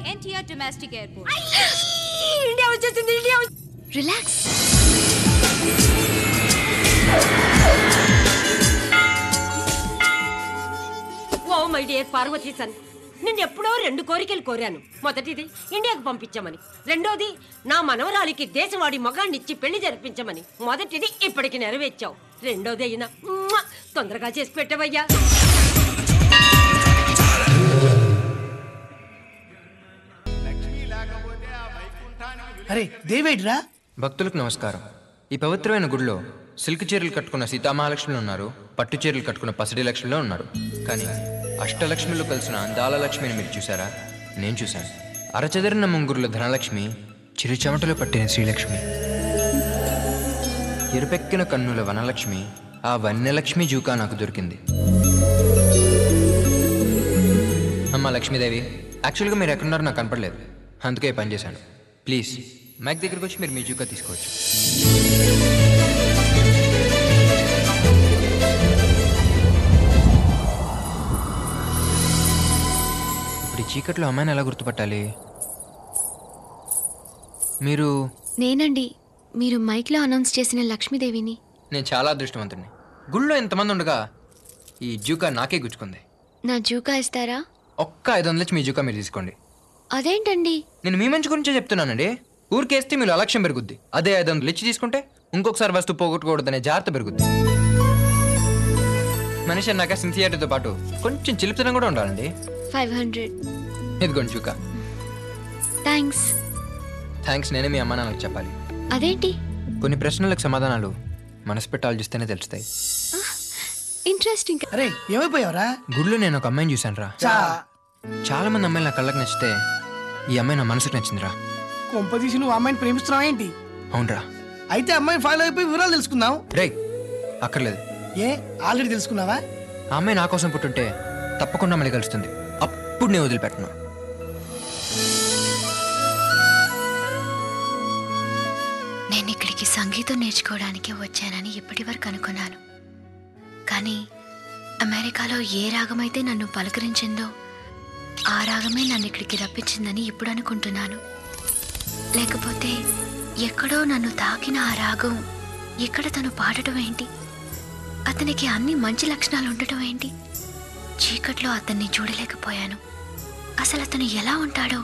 NTR domestic airport India వచ్చేసింది India relax oh my dear Parvathi sun నేను ఎప్పుడో రెండు కోరికలు కోరాను మొదటిది ఇండియాకు పంపించమని రెండోది నా మనవరాలికి దేశవాడి మగాన్నిచ్చి పెళ్లి జరిపించమని మొదటిది ఇప్పటికి నెరవేర్చావు రెండోది అయినా మ్వా! తొందరగా చేసి పెట్టవయ్యా అరే దేవేడ్రా భక్తులకు నమస్కారం ఈ పవిత్రమైన గుడిలో సిల్క్ చీరలు కట్టుకున్న సీతామహాలక్ష్మిలు ఉన్నారు పట్టు చీరలు కట్టుకున్న పసిడి లక్ష్మిలో ఉన్నారు కానీ అష్టలక్ష్మిలో కలిసిన అందాల లక్ష్మిని మీరు చూసారా నేను చూశాను అరచెదరిన ముంగురుల ధనలక్ష్మి చిరుచెమటలు పట్టిన శ్రీలక్ష్మి ఎరుపెక్కిన కన్నుల వనలక్ష్మి ఆ వన్యలక్ష్మి జూకా నాకు దొరికింది అమ్మ లక్ష్మీదేవి యాక్చువల్గా మీరు ఎక్కడున్నారో నాకు కనపడలేదు అందుకే ఈ పని చేశాను ప్లీజ్ మైక్ దగ్గరికి వచ్చి మీరు మీ జూకా తీసుకోవచ్చు ఇప్పుడు ఈ చీకట్లో అమ్మాయిని ఎలా గుర్తుపట్టాలి మీరు నేనండి మీరు మైక్లో అనౌన్స్ చేసిన లక్ష్మీదేవిని నేను చాలా అదృష్టవంతుడిని గుళ్ళో ఇంతమంది ఉండగా ఈ జూకా నాకే గుచ్చుకుంది నా జూకా ఇస్తారా ఒక్క ఐదు వందలు ఇచ్చి మీ జూకా మీరు తీసుకోండి అదేంటండి నేను మీ మంచి గురించే చెప్తున్నానండి ఊరికేస్తే మీరు అలక్ష్యం పెరుగుద్ది అదే ఐదు వందలు ఇచ్చి తీసుకుంటే ఇంకొకసారి వస్తువు పోగొట్టుకోవద్దనే జాగ్రత్త పెరుగుద్ది మనిషి అన్నాక సిన్సియారిటీతో పాటు కొంచెం చిలిపితనం కూడా ఉండాలండి ఫైవ్ హండ్రెడ్ ఇదిగోండి జూకా థ్యాంక్స్ థ్యాంక్స్ నేనే మీ అమ్మ నాన్నలకు చెప్పాలి అదేంటి కొన్ని ప్రశ్నలకు సమాధానాలు మనసు పెట్టి ఆలోచిస్తేనే తెలుస్తాయి ఇంట్రెస్టింగ్ అరే ఏమైపోయావురా గుడిలో నేను ఒక అమ్మాయిని చూశాను రా చా చాలా మంది అమ్మాయిలు నా కళ్ళకి నచ్చితే ఈ అమ్మాయి నా మనసుకు నచ్చిందిరా కొంప తీసి నువ్వు అమ్మాయిని ప్రేమిస్తున్నావు ఏంటి అవునరా అయితే అమ్మాయిని ఫాలో అయిపోయి వివరాలు తెలుసుకుందాం రే అక్కర్లేదు ఏ ఆల్రెడీ తెలుసుకున్నావా ఆ అమ్మాయి నా కోసం పుట్టుంటే తప్పకుండా మళ్ళీ కలుస్తుంది అప్పుడు నేను వదిలిపెట్టను నేను ఇక్కడికి సంగీతం నేర్చుకోవడానికి వచ్చానని ఇప్పటి వరకు అనుకున్నాను కానీ అమెరికాలో ఏ రాగమైతే నన్ను పలకరించిందో ఆ రాగమే నన్ను ఇక్కడికి రప్పించిందని ఇప్పుడు అనుకుంటున్నాను లేకపోతే ఎక్కడో నన్ను తాకిన ఆ రాగం ఇక్కడ తను పాడటం ఏంటి అతనికి అన్ని మంచి లక్షణాలు ఉండటం ఏంటి చీకట్లో అతన్ని చూడలేకపోయాను అసలు అతను ఎలా ఉంటాడో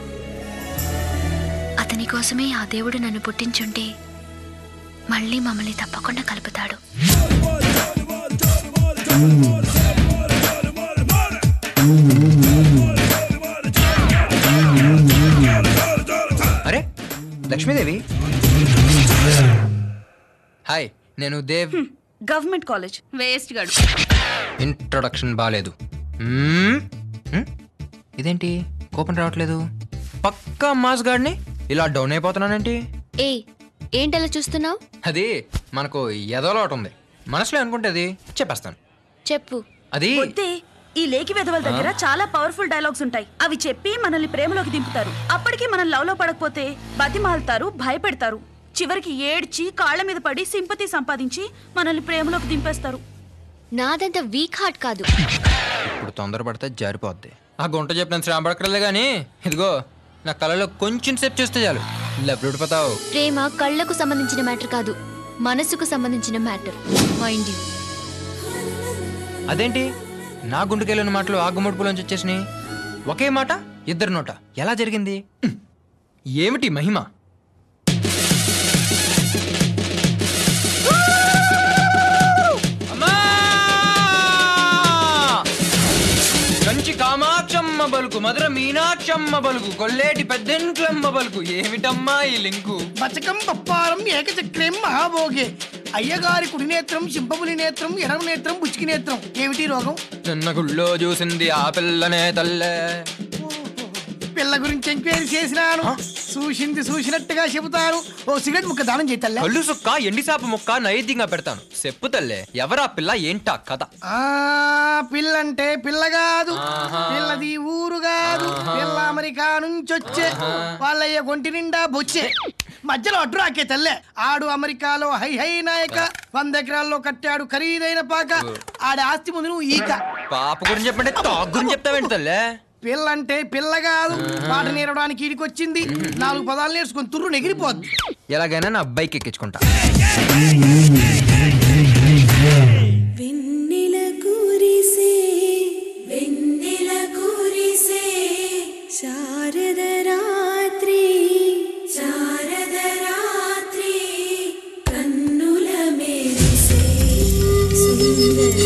అతని కోసమే ఆ దేవుడు నన్ను పుట్టించుంటే మళ్ళీ మమ్మల్ని తప్పకుండా కలుపుతాడు అరే లక్ష్మీదేవి హాయ్ నేను దేవ్ గవర్నమెంట్ కాలేజ్ వేస్ట్ గడు ఇంట్రొడక్షన్ బాగాలేదు మ్మ్? మ్మ్? ఇదేంటి కోపం రావట్లేదు పక్కా మాస్ గాడిని ఇలా డౌన్ అయిపోతున్నానేంటి ఏ ఏంటలా చూస్తున్నావు అది మనకు ఎదలోట ఉంది మనసులో అనుకుంటే అది చెప్పేస్తాను చెప్పు అది వద్దే ఈ లేకి వెధవల దగ్గర చాలా పవర్ఫుల్ డైలాగ్స్ ఉంటాయి అవి చెప్పి మనల్ని ప్రేమలోకి దింపుతారు అప్పటికి మనం లవ్ లో పడకపోతే బతిమాలుతారు భయపెడతారు చివరికి ఏడ్చి కాళ్ళ మీద పడి సింపతి సంపాదించి మనల్ని ప్రేమలోకి దింపేస్తారు నాదంత వీక్ హార్ట్ కాదు ఇప్పుడు తొందరపడితే జారిపోద్ది ఆ గుంట చెప్పినంత శ్రమ పడక్కర్లేదు కానీ ఇదిగో నా కళలో కొంచెం సేపు చూస్తే చాలు లెఫ్ట్ ఉడిపోతావు ప్రేమ కళ్ళకు సంబంధించిన మ్యాటర్ కాదు మనసుకు సంబంధించిన మ్యాటర్ మైండ్ యూ అదేంటి నా గుండెకెళ్ళిన మాటలు ఆ గుమ్మడిపులోంచి వచ్చేసినాయి ఒకే మాట ఇద్దరు నోట ఎలా జరిగింది హ్మ్. ఏమిటి మహిమ అమ్మా! కంచి కామాక్షమ్మ బలుకు మధుర మీనాక్షమ్మ బలుకు కొల్లేటి పెద్దంట్లమ్మ బలుకు ఏమిటమ్మా ఈ లింకు బచకం పప్పారం ఏకచక్రం మహాభోగే అయ్యగారి కుడి నేత్రం సింపములి నేత్రం ఎడమ నేత్రం బుచ్చికి నేత్రం ఏమిటి రోగం నిన్న గుళ్ళో చూసింది ఆ పిల్లనే తల్లే పిల్ల గురించి ఎంక్వైరీ చేసినాను చూసింది చూసినట్టుగా చెబుతాను ఓ సిగరెట్ ముక్క దానం చేతల్లా కళ్ళు సుక్క ఎండి సాప ముక్క నైవేద్యంగా పెడతాను చెప్పు తల్లే ఎవరా పిల్ల ఏంటా కథ ఆ పిల్లంటే పిల్ల కాదు ఆహా. పిల్లది ఊరు కాదు పిల్ల అమెరికా నుంచి వచ్చే వాళ్ళయ్య ఒంటి నిండా బొచ్చే మధ్యలో అడ్డు రాకే తల్లే ఆడు అమెరికాలో హై హై నాయక వంద ఎకరాల్లో కట్టాడు ఖరీదైన పాక ఆడి ఆస్తి ముందు నువ్వు ఈక పాప గురించి చెప్పంటే తాగు గురించి చెప్తావేంటి తల్లే పిల్ల అంటే పిల్ల కాదు పాట నేరడానికి ఈడికి వచ్చింది నాలుగు పదాలు నేర్చుకొని తుర్రు ఎగిరిపోద్ది ఎలాగైనా నా బైక్ ఎక్కించుకుంటా వెన్నెల కురిసే వెన్నెల కురిసే శారద రాత్రి శారద రాత్రి కన్నుల మెరిసే సుందర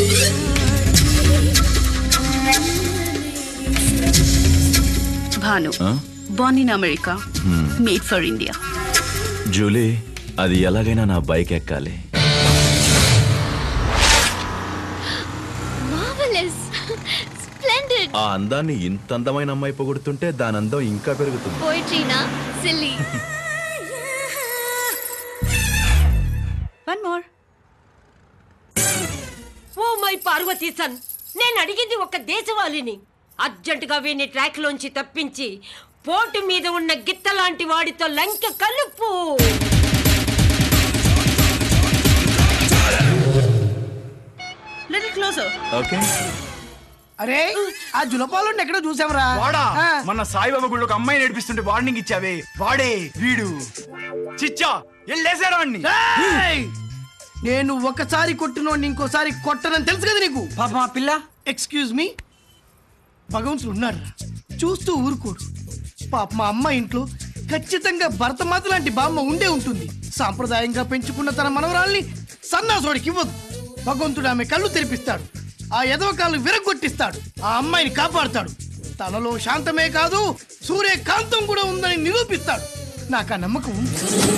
భాను born in America made for India Julie అది ఎలాగైనా నా బైక్ ఎక్కాలి మార్వెలస్ స్ప్లెండెడ్ ఆ అందాన్ని ఇంత అందమైన అమ్మాయి పొగుడుతుంటే దాని అందం ఇంకా పెరుగుతుంది పోయిట్రీనా silly one more oh my Parvati sun నేను అడిగింది ఒక దేశవాళిని అర్జెంటుగా వీని ట్రాక్ లోంచి తప్పించి పోటు మీద ఉన్న గిత్త లాంటి వాడితో లంక కలుపు లిటిల్ క్లోజర్ ఓకే అరే ఆ జులపాలు ఎక్కడో చూసాంరా వాడా ఆ. మన సాయిబాబా గుడిలో ఒక అమ్మాయి నడిపిస్తుంటే వార్నింగ్ ఇచ్చావే వాడే వీడు చిచ్చా వెళ్ళేసారా వాడిని ఏయ్! నేను ఒకసారి కొట్టినోడిని ఇంకోసారి కొట్టనని తెలుసు కదా నీకు పాప మా పిల్ల ఎక్స్క్యూజ్ మీ భగవంతుడు ఉన్నాడు చూస్తూ ఊరుకోడు పాప మా అమ్మ ఇంట్లో ఖచ్చితంగా భరతమాత లాంటి బామ్మ ఉండే ఉంటుంది సాంప్రదాయంగా పెంచుకున్న తన మనవరాల్ని సన్నాసోడికి ఇవ్వదు భగవంతుడు ఆమె కళ్ళు తెరిపిస్తాడు ఆ ఎదవ కాళ్ళు విరగొట్టిస్తాడు ఆ అమ్మాయిని కాపాడుతాడు తనలో శాంతమే కాదు సూర్యకాంతం కూడా ఉందని నిరూపిస్తాడు నాకు ఆ నమ్మకం ఉంది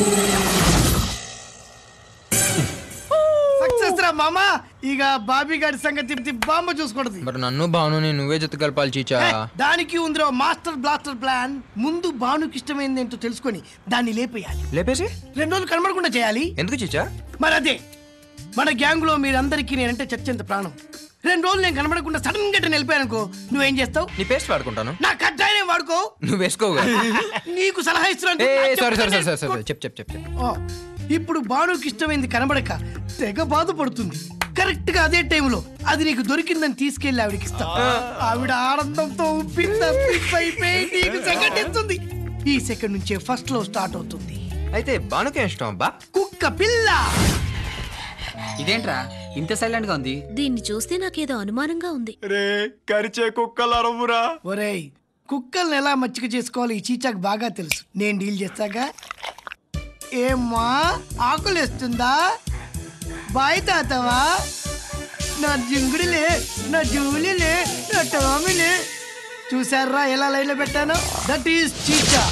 సక్సెస్ రా మామా ఇక బాబీ గారి సంగతి బామ్మ చూసుకుంటది మరి నన్ను భానుని నువ్వే జత కలపాలి చీచా హే, దానికి ఉందిరా మాస్టర్ బ్లాస్టర్ ప్లాన్ ముందు బానుకి ఇష్టమైంది ఏంటో తెలుసుకొని దాన్ని లేపేయాలి లేపేసి రెండు రోజులు కనబడకుండా చేయాలి ఎందుకు చీచా మరి అదే మన గ్యాంగ్ లో మీరందరికీ నేనంటే చచ్చేంత ప్రాణం రెండు రోజులు నేను కనబడకుండా సడన్ గా నిలిపానుకో నువ్వేం చేస్తావు నీ పేస్ట్ వాడుకుంటాను నా కడ్డాయం వాడుకో నువ్వు వేసుకోగా నీకు సలహా ఇస్తున్నాను ఏ నాకు సారీ సారీ చెప్తానే. సారీ సారీ చెప్ చెప్ చెప్ చెప్ ఓ, ఇప్పుడు బానుకి ఇష్టమైంది కనబడక తెగ బాధపడుతుంది కరెక్ట్ గా అదే టైంలో అది నీకు దొరికిందని తీసుకెళ్లి ఆవిడకి ఇస్తా ఆవిడ ఆనందంతో ఉప్పి తప్పిపోయి నీకు సెకండ్ ఇస్తుంది ఈ సెకండ్ నుంచే ఫస్ట్ లో స్టార్ట్ అవుతుంది అయితే భానుకే ఇష్టం అబ్బా కుక్క పిల్ల ఇదేంట్రా ఇంత సైలెంట్ గా ఉంది దీన్ని చూస్తే నాకేదో అనుమానంగా ఉంది రే కరిచే కుక్కలు అరవురా ఒరేయ్ కుక్కల్ని ఎలా మచ్చిక చేసుకోవాలి ఈ చీచాకు బాగా తెలుసు నేను డీల్ చేస్తాగా ఏమ్మా ఆకులేస్తుందా బాయ్ తాతవా నా జింగుడిలే నా జూలిలే నా టామిలే చూసారా ఎలా లైన్లో పెట్టాను దట్ ఈస్ చీచా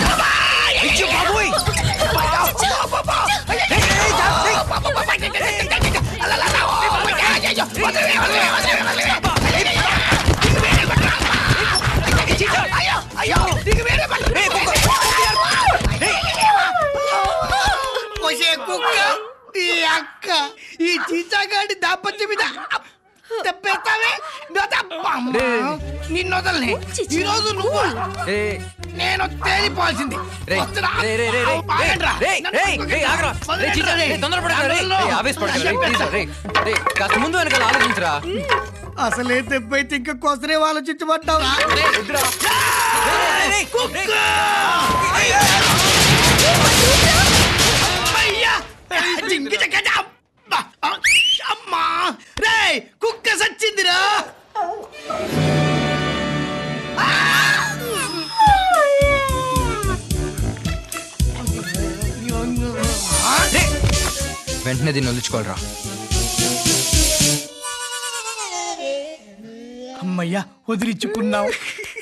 ఒసే కుక్క ఈ అక్క ఈ చీచాగాడి దాపత్య మీద తెప్పేస్తావే నిన్ను వదలనే ఈ రోజు నువ్వు ఏ నేను తేలిపోవాల్సింది రే వస్తున్నా. రే రే రే రే ఆగండ్రా. రే నన్ను రే పట్టుకో. రే ఆగరా రే వదలండి చీచా రే. రే తొందరపడకు రే నన్ను రే ఆవేశపడకు రే చెప్పేస్తా. ప్లీజ్ రే రే కాస్త ముందు వెనకాల ఆలోచించరా అసలే దెబ్బైతే ఇంకా కోసరే ఆలోచించబడ్డావు అయ్యా! జింగి జగ్గ జబ్బ! అమ్మా రే కుక్క సచ్చిందిరా రే వెంటనే దీన్ని వదిలించుకోవాలరా అమ్మయ్యా వదిలించుకున్నావు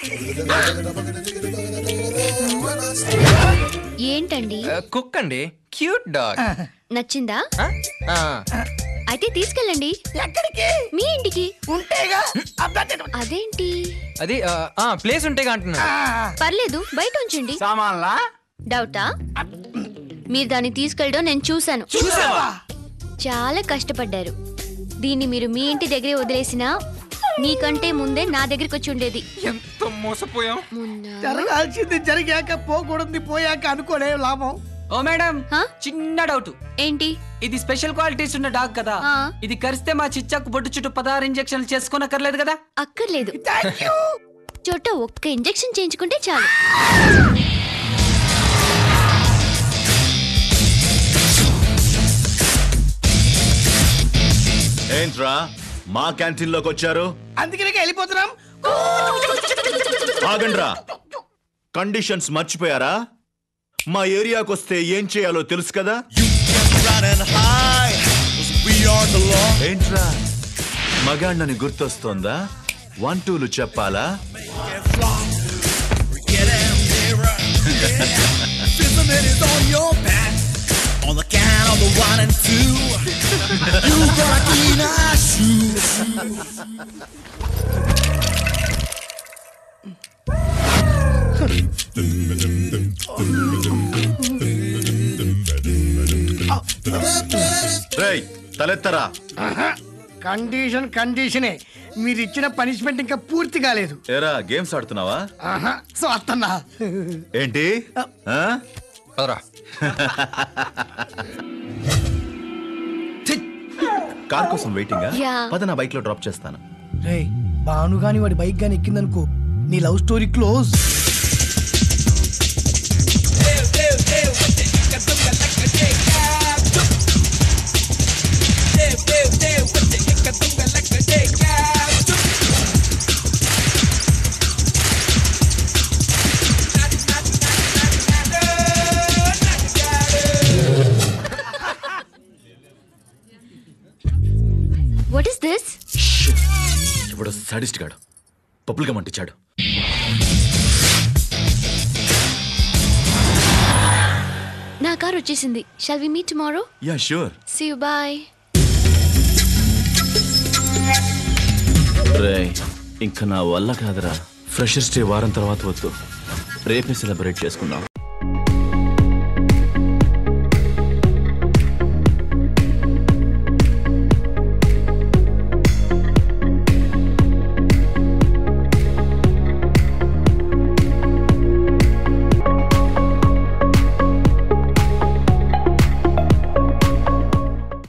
ఏంటండి కుక్ అండి క్యూట్ డాగ్ నచ్చిందా ఆ అయితే తీసుకెళ్ళండి ఎక్కడికి మీ ఇంటికి ఉంటేగా అబ్బా, అదేంటి అది ఆ ప్లేస్ ఉంటేగా అంటున్నా పర్లేదు బయట ఉంచండి సామాన్లా డౌటా మీరు దాన్ని తీసుకెళ్ళడం నేను చూశాను చూసావా చాలా కష్టపడ్డారు దీన్ని మీరు మీ ఇంటి దగ్గరే వదిలేసినా మీకంటే ముందే నా దగ్గరికి వచ్చి ఉండేది ఎంత మోసపోయాం మొన్న జరగాల్సింది జరిగాక పోకూడదు పోయాక అనుకోలే లాభం ఓ మేడం హా? చిన్న డౌట్ ఏంటి ఇది స్పెషల్ క్వాలిటీస్ ఉన్న డాగ్ కదా ఆ. ఇది కరిస్తే మా చిచ్చాకు బొట్టు చుట్టూ పదహారు ఇంజక్షన్లు చేసుకోనక్కర్లేదు కదా అక్కర్లేదు చోట ఒక్క ఇంజెక్షన్ చేయించుకుంటే చాలు ఏంట్రా మా క్యాంటీన్ లోకి వచ్చారు అందుకనే వెళ్ళిపోతున్నాం ఆగండ్రా కండిషన్స్ మర్చిపోయారా మా ఏరియాకి వస్తే ఏం చేయాలో తెలుసు కదా ఏంట్రా మగాళ్ళని గుర్తొస్తోందా వన్ టూలు చెప్పాలా is on your back. On the count of the one and two, you gotta clean our shoes. రేయ్ తలెత్తరా కండిషన్ కండిషనే మీరు ఇచ్చిన పనిష్మెంట్ ఇంకా పూర్తి కాలేదు ఏరా గేమ్స్ ఆడుతున్నావా ఆహా, సో అత్తన్నా ఏంటి ఆ? పదరా కార్ కోసం వెయిటింగ్ యా. పద నా బైక్ లో డ్రాప్ చేస్తాను రే భాను గాని వాడి బైక్ గాని ఎక్కిందనుకో నీ love story close what is this ఇప్పుడు సడిస్ట్ గాడు పప్పులుగా మంటించాడు నా కార్ వచ్చేసింది shall we meet tomorrow yeah sure see you bye రే ఇంకా నా వల్ల కాదురా ఫ్రెషర్స్ డే వారం తర్వాత వద్దు రేపే సెలబ్రేట్ చేసుకుందాం